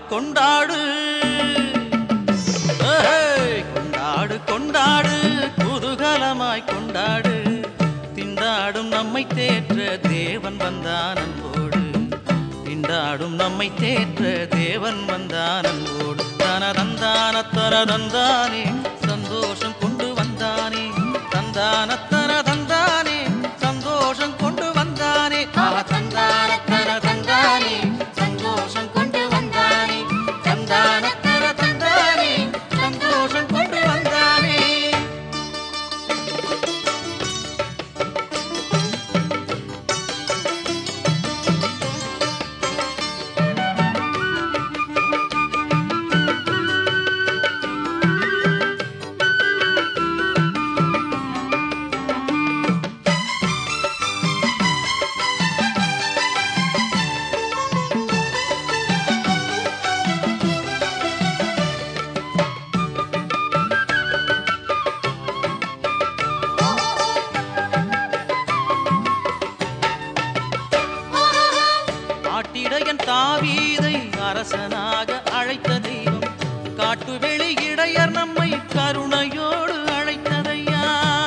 கொண்டாடு ஏய், கொண்டாடு கொண்டாடு குதூகலமாய் கொண்டாடு திண்டாடும் நம்மை தேற்ற தேவன் வந்தான் அன்போடு திண்டாடும் நம்மை தேற்ற தேவன் வந்தான் அன்போடு தனதந்தான தனதந்தானே சந்தோஷம் கொண்டு வந்தானே தந்தான தனதந்தானே சந்தோஷம் கொண்டு வந்தானே ஆஹா, தந்தான தனதந்தானே சந்தோஷம் கொண்டு வந்தானே தந்தான தனதந்தானே சந்தோஷம் கொண்டு வந்தானே ஆட்டிடையன் தாவீதை அரசனாக அழைத்த தெய்வம் காட்டு வெளி இடையர் நம்மை கருணையோடு அழைத்ததையா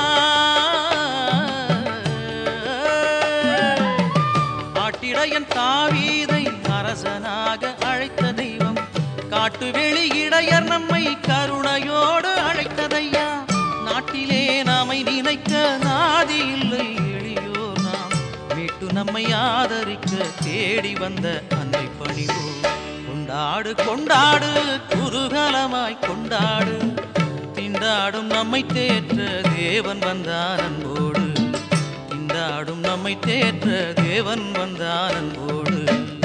ஆட்டிடையன் தாவீதை அரசனாக அழைத்த தெய்வம் காட்டு வெளி இடையர் நம்மை கருணையோடு அழைத்ததையா நாட்டிலே நாமை நினைக்க நாதி இல்லை எளியோர் நாம் மீட்டு நம்மை ஆதரிக்க தேடி வந்த அன்னை பணிவோ கொண்டாடு கொண்டாடு குதூகலமாய் கொண்டாடு திண்டாடும் நம்மை தேற்ற தேவன் வந்தான் அன்போடு திண்டாடும் நம்மை தேற்ற தேவன் வந்தான் அன்போடு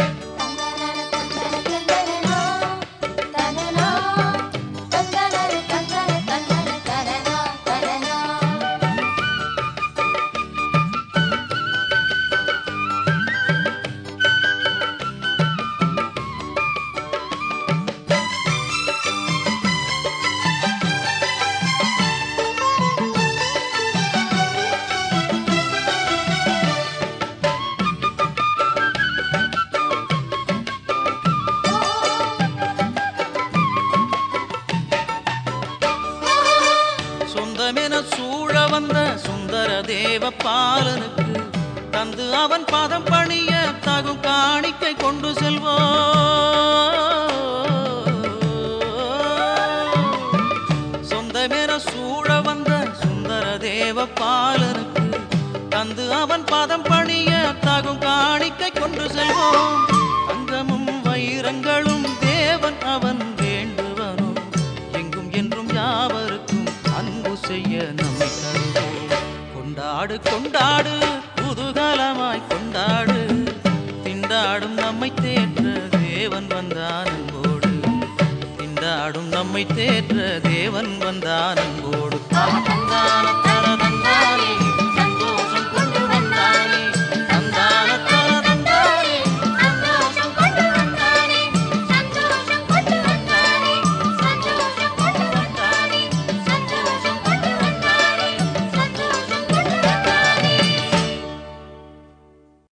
சொந்தமென சூழ வந்த சுந்தர தேவ பாலனுக்கு தந்து அவன் பாதம் பணிய தகும் காணிக்கை கொண்டு செல்வோம் சொந்தமென சூழ வந்த சுந்தர தேவ பாலனுக்கு தந்து அவன் பாதம் பணிய தகும் காணிக்கை கொண்டு செல்வோம் தங்கமும் வைரங்களும் தேவன் அவன் வேண்டுவனும் எங்கும் என்றும் யாவருக்கும் அன்பு செய்ய நம்மை தருவோம் கொண்டாடு கொண்டாடு குதூகலமாய் கொண்டாடு திண்டாடும் நம்மை தேற்ற தேவன் வந்தான் அன்போடு திண்டாடும் நம்மை தேற்ற தேவன் வந்தான் அன்போடு தந்தான தரதந்தானே